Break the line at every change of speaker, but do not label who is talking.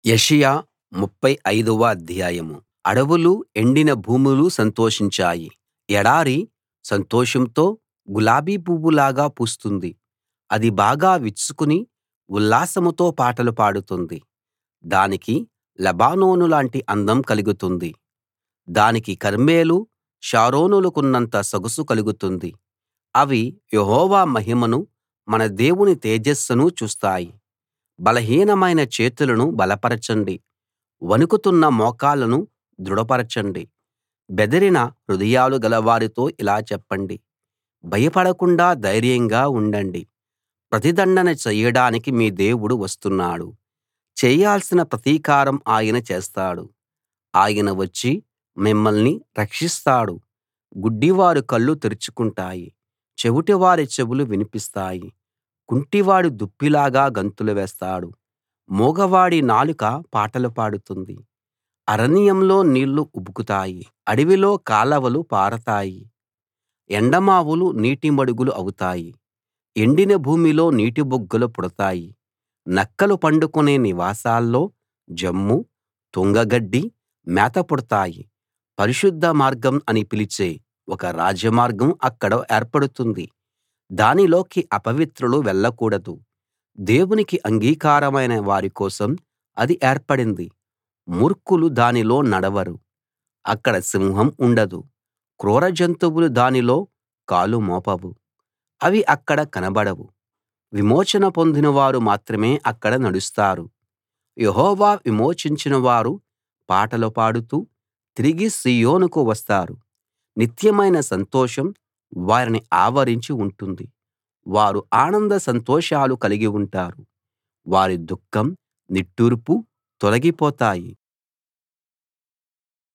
యెషయా ముప్ఫై ఐదవ అధ్యాయం అడవులూ ఎండిన భూములూ సంతోషించాయి ఎడారి సంతోషంతో గులాబీ పువ్వులాగా పూస్తుంది అది బాగా విచ్చుకుని ఉల్లాసంతో పాటలు పాడుతుంది దానికి లెబానోనులాంటి అందం కలుగుతుంది దానికి కర్మెలు షారోనులకున్నంత సొగసు కలుగుతుంది అవి యెహోవా మహిమను మన దేవుని తేజస్సును చూస్తాయి బలహీనమైన చేతులను బలపరచండి వణుకుతున్న మోకాళ్లను దృఢపరచండి బెదిరిన హృదయాలు గలవారితో ఇలా చెప్పండి భయపడకుండా ధైర్యంగా ఉండండి ప్రతిదండన చెయ్యడానికి మీ దేవుడు వస్తున్నాడు చేయాల్సిన ప్రతీకారం ఆయన చేస్తాడు ఆయన వచ్చి మిమ్మల్ని రక్షిస్తాడు గుడ్డివారి కళ్ళు తెరుచుకుంటాయి చెవిటివారి చెవులు వినిపిస్తాయి కుంటివాడు దుప్పిలాగా గంతులు వేస్తాడు మూగవాడి నాలుక పాటలు పాడుతుంది అరణ్యంలో నీళ్లు ఉబుకుతాయి అడవిలో కాలవలు పారతాయి ఎండమావులు నీటి మడుగులు అవుతాయి ఎండిన భూమిలో నీటిబుగ్గలు పుడతాయి నక్కలు పండుకునే నివాసాల్లో జమ్ము తుంగగడ్డి మేత పుడతాయి పరిశుద్ధ మార్గం అని పిలిచే ఒక రాజమార్గం అక్కడ ఏర్పడుతుంది దానిలోకి అపవిత్రులు వెళ్ళకూడదు దేవునికి అంగీకారమైన వారి కోసం అది ఏర్పడింది మూర్ఖులు దానిలో నడవరు అక్కడ సింహం ఉండదు క్రూర జంతువులు దానిలో కాలు మోపవు అవి అక్కడ కనబడవు విమోచన పొందినవారు మాత్రమే అక్కడ నడుస్తారు యెహోవా విమోచించిన వారు పాటలు పాడుతూ తిరిగి సీయోనుకు వస్తారు నిత్యమైన సంతోషం వారిని ఆవరించి ఉంటుంది వారు ఆనంద సంతోషాలు కలిగి ఉంటారు వారి దుఃఖం నిట్టూర్పు తొలగిపోతాయి